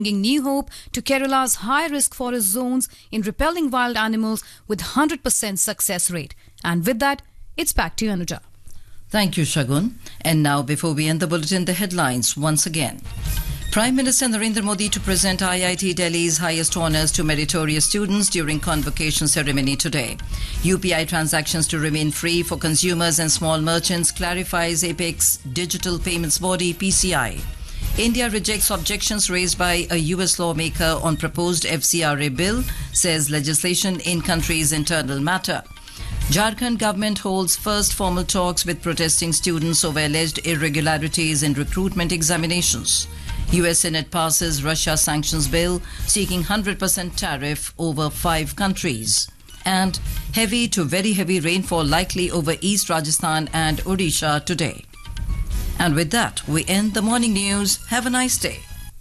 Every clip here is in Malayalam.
bringing new hope to Kerala's high risk forest zones in repelling wild animals with 100% success rate. And with that, it's back to you, Anuja. Thank you, Shagun. And now, before we end the bulletin, the headlines once again. Prime Minister Narendra Modi to present IIT Delhi's highest honours to meritorious students during convocation ceremony today. UPI transactions to remain free for consumers and small merchants clarifies Apex Digital Payments Body PCI. India rejects objections raised by a US lawmaker on proposed FCRA bill, says legislation in country's internal matter. Jharkhand government holds first formal talks with protesting students over alleged irregularities in recruitment examinations. US Senate passes Russia sanctions bill seeking 100% tariff over five countries. And heavy to very heavy rainfall likely over East Rajasthan and Odisha today. And with that, we end the morning news. Have a nice day.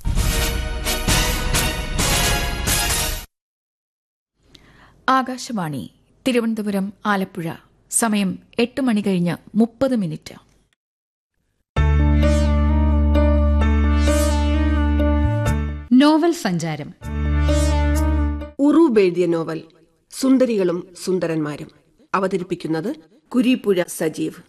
Akashvani Thiruvananthapuram Alappuzha സമയം എട്ട് മണി കഴിഞ്ഞ് മുപ്പത് മിനിറ്റ് നോവൽ സഞ്ചാരം ഉറൂബ് എഴുതിയ നോവൽ സുന്ദരികളും സുന്ദരന്മാരും അവതരിപ്പിക്കുന്നത് കുരീപ്പുഴ സജീവ്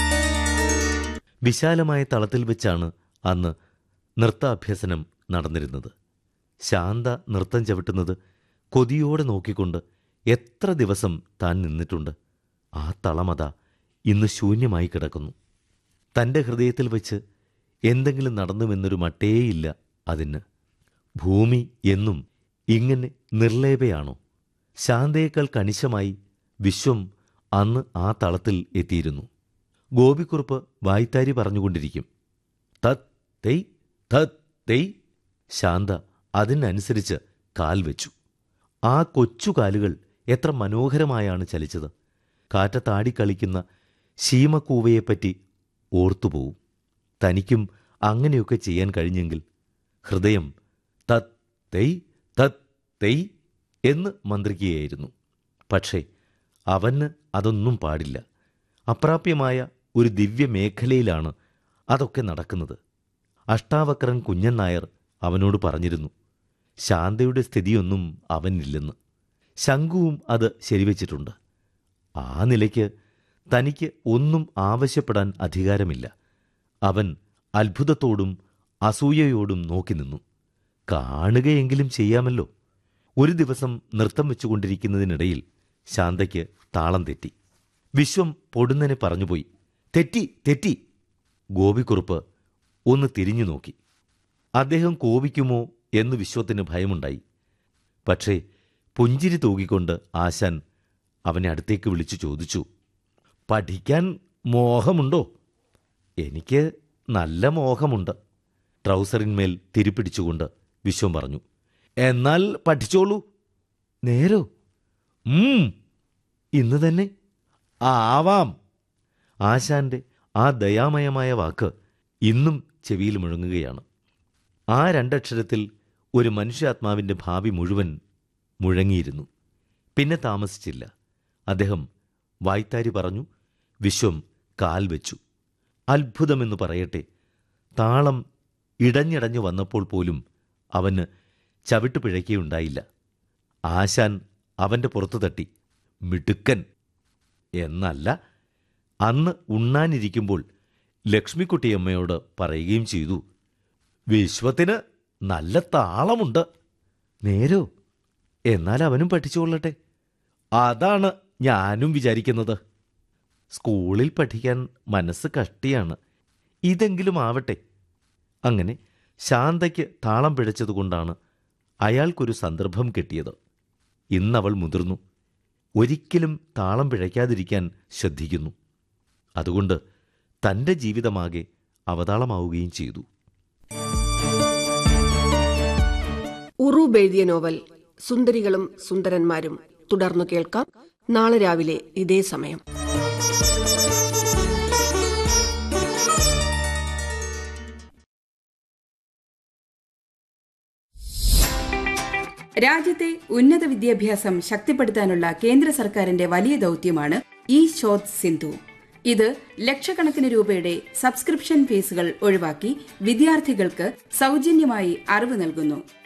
വിശാലമായ തളത്തിൽ വെച്ചാണ് അന്ന് നൃത്താഭ്യസനം നടന്നിരുന്നത് ശാന്ത നൃത്തം ചവിട്ടുന്നത് കൊതിയോടെ നോക്കിക്കൊണ്ട് എത്ര ദിവസം താൻ നിന്നിട്ടുണ്ട് ആ തളമത ഇന്ന് ശൂന്യമായി കിടക്കുന്നു തൻ്റെ ഹൃദയത്തിൽ വെച്ച് എന്തെങ്കിലും നടന്നുവെന്നൊരു മട്ടേയില്ല അതിന് ഭൂമി എന്നും ഇങ്ങനെ നിർലേപയാണോ ശാന്തയേക്കാൾ കണിശമായി വിശ്വം അന്ന് ആ തളത്തിൽ എത്തിയിരുന്നു ഗോപിക്കുറുപ്പ് വായ്ത്താരി പറഞ്ഞുകൊണ്ടിരിക്കും തത് തെയ് തത് തെയ് ശാന്ത അതിനനുസരിച്ച് കാൽ വെച്ചു ആ കൊച്ചു കാലുകൾ എത്ര മനോഹരമായാണ് ചലിച്ചത് കാറ്റത്താടിക്കളിക്കുന്ന ശീമക്കൂവയെപ്പറ്റി ഓർത്തുപോവും തനിക്കും അങ്ങനെയൊക്കെ ചെയ്യാൻ കഴിഞ്ഞെങ്കിൽ ഹൃദയം തത് തെയ് തത് തെയ് എന്ന് മന്ത്രിക്കുകയായിരുന്നു പക്ഷേ അവന് അതൊന്നും പാടില്ല അപ്രാപ്യമായ ഒരു ദിവ്യ മേഖലയിലാണ് അതൊക്കെ നടക്കുന്നത് അഷ്ടാവക്രൻ കുഞ്ഞൻ നായർ അവനോട് പറഞ്ഞിരുന്നു ശാന്തയുടെ സ്ഥിതിയൊന്നും അവനില്ലെന്ന് ശംഖുവും അത് ശരിവച്ചിട്ടുണ്ട് ആ നിലയ്ക്ക് തനിക്ക് ഒന്നും ആവശ്യപ്പെടാൻ അധികാരമില്ല അവൻ അത്ഭുതത്തോടും അസൂയയോടും നോക്കി നിന്നു കാണുകയെങ്കിലും ചെയ്യാമല്ലോ ഒരു ദിവസം നൃത്തം വെച്ചുകൊണ്ടിരിക്കുന്നതിനിടയിൽ ശാന്തയ്ക്ക് താളം തെറ്റി വിശ്വം പൊടുന്നനെ പറഞ്ഞുപോയി തെറ്റി തെറ്റി ഗോപിക്കുറുപ്പ് ഒന്ന് തിരിഞ്ഞു നോക്കി അദ്ദേഹം കോപിക്കുമോ എന്ന് വിശ്വത്തിന് ഭയമുണ്ടായി പക്ഷേ പുഞ്ചിരി തൂകിക്കൊണ്ട് ആശാൻ അവനെ അടുത്തേക്ക് വിളിച്ചു ചോദിച്ചു പഠിക്കാൻ മോഹമുണ്ടോ എനിക്ക് നല്ല മോഹമുണ്ട് ട്രൗസറിന്മേൽ തിരിപ്പിടിച്ചുകൊണ്ട് വിശ്വം പറഞ്ഞു എന്നാൽ പഠിച്ചോളൂ നേരോ ഉം ഇന്ന് തന്നെ ആവാം ആശാന്റെ ആ ദയാമയമായ വാക്ക് ഇന്നും ചെവിയിൽ മുഴങ്ങുകയാണ് ആ രണ്ടക്ഷരത്തിൽ ഒരു മനുഷ്യാത്മാവിൻ്റെ ഭാവി മുഴുവൻ മുഴങ്ങിയിരുന്നു പിന്നെ താമസിച്ചില്ല അദ്ദേഹം വായ്ത്താരി പറഞ്ഞു വിശ്വം കാൽ വെച്ചു അത്ഭുതമെന്ന് പറയട്ടെ താളം ഇടഞ്ഞിടഞ്ഞു വന്നപ്പോൾ പോലും അവന് ചവിട്ട് പിഴയ്ക്കുകയുണ്ടായില്ല ആശാൻ അവൻ്റെ പുറത്തു തട്ടി മിടുക്കൻ എന്നല്ല അന്ന് ഉണ്ണാനിരിക്കുമ്പോൾ ലക്ഷ്മിക്കുട്ടിയമ്മയോട് പറയുകയും ചെയ്തു വിശ്വത്തിന് നല്ല താളമുണ്ട് നേരോ എന്നാൽ അവനും പഠിച്ചുകൊള്ളട്ടെ അതാണ് ഞാനും വിചാരിക്കുന്നത് സ്കൂളിൽ പഠിക്കാൻ മനസ്സ് കഷ്ടിയാണ് ഇതെങ്കിലും ആവട്ടെ അങ്ങനെ ശാന്തയ്ക്ക് താളം പിഴച്ചതുകൊണ്ടാണ് അയാൾക്കൊരു സന്ദർഭം കിട്ടിയത് ഇന്നവൾ മുതിർന്നു ഒരിക്കലും താളം പിഴയ്ക്കാതിരിക്കാൻ ശ്രദ്ധിക്കുന്നു അതുകൊണ്ട് തൻ്റെ ജീവിതമാകെ അവതാളമാവുകയും ചെയ്തു ഉറൂബ് എഴുതിയ നോവൽ സുന്ദരികളും സുന്ദരന്മാരും തുടർന്നു കേൾക്കാം നാളെ രാവിലെ ഇതേ സമയം രാജ്യത്തെ ഉന്നത വിദ്യാഭ്യാസം ശക്തിപ്പെടുത്താനുള്ള കേന്ദ്ര സർക്കാരിന്റെ വലിയ ദൗത്യമാണ് ഇ ശോധ് സിന്ധു ഇത് ലക്ഷക്കണക്കിന് രൂപയുടെ സബ്സ്ക്രിപ്ഷൻ ഫീസുകൾ ഒഴിവാക്കി വിദ്യാർത്ഥികൾക്ക് സൗജന്യമായി അറിവ് നൽകുന്നു